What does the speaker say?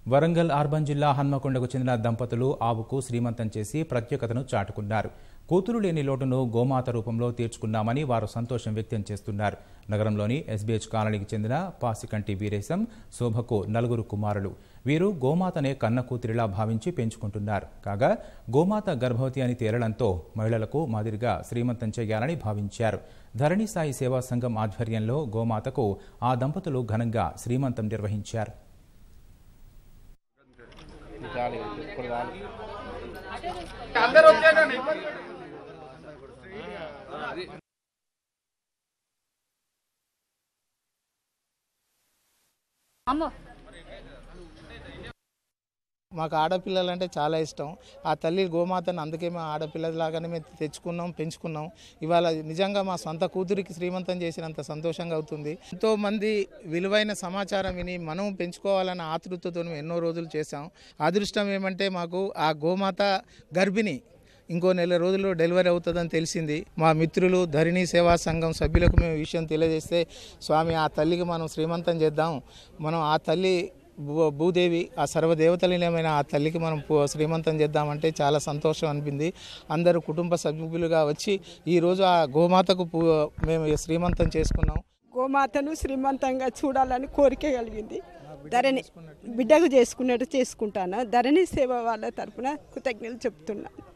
Warangal urban జిల్లా హన్మకొండకు చెందిన దంపతులు ఆవుకు శ్రీమంతం చేసి ప్రత్యేకతను చాటుకున్నారు కూతురు లేని లోటును గోమాత రూపంలో తీర్చుకున్నామని వారు సంతోషం వ్యక్తం చేస్తున్నారు నగరంలోని ఎస్బీహెచ్ కాలనీకి చెందిన పాసికంటి వీరేశం శోభకు నలుగురు కుమారులు వీరు గోమాతనే కన్న కూతురిలా భావించి పెంచుకుంటున్నారు కాగా గోమాత గర్భవతి అని తేలడంతో మహిళలకు మాదిరిగా శ్రీమంతం చేయాలని భావించారు ధరణి సాయి సేవా సంఘం ఆధ్వర్యంలో గోమాతకు ఆ దంపతులు ఘనంగా శ్రీమంతం నిర్వహించారు అమ్మో మాకు ఆడపిల్లలంటే చాలా ఇష్టం ఆ తల్లి గోమాతను అందుకే మేము ఆడపిల్లలాగానే మేము తెచ్చుకున్నాం పెంచుకున్నాం ఇవాళ నిజంగా మా సొంత కూతురికి శ్రీమంతం చేసినంత సంతోషంగా అవుతుంది ఎంతో మంది విలువైన సమాచారం విని మనం పెంచుకోవాలన్న ఆతృతతో మేము ఎన్నో రోజులు చేశాం అదృష్టం ఏమంటే మాకు ఆ గోమాత గర్భిణి ఇంకో నెల రోజుల్లో డెలివరీ అవుతుందని తెలిసింది మా మిత్రులు ధరణి సేవా సంఘం సభ్యులకు మేము ఈ విషయం తెలియజేస్తే స్వామి ఆ తల్లికి మనం శ్రీమంతం చేద్దాం మనం ఆ తల్లి భూ- భూదేవి ఆ సర్వదేవతలీనమైన ఆ తల్లికి మనం పు- శ్రీమంతం చేద్దామంటే చాలా సంతోషం అనిపింది అందరూ కుటుంబ సభ్యులుగా వచ్చి ఈరోజు ఆ గోమాతకు పు- మేము శ్రీమంతం చేసుకున్నాం గోమాతను శ్రీమంతంగా చూడాలని కోరిక కలిగింది ధరణి బిడ్డకు చేసుకున్నట్టు చేసుకుంటాను ధరణి సేవ వాళ్ళ తరపున కృతజ్ఞతలు చెప్తున్నాను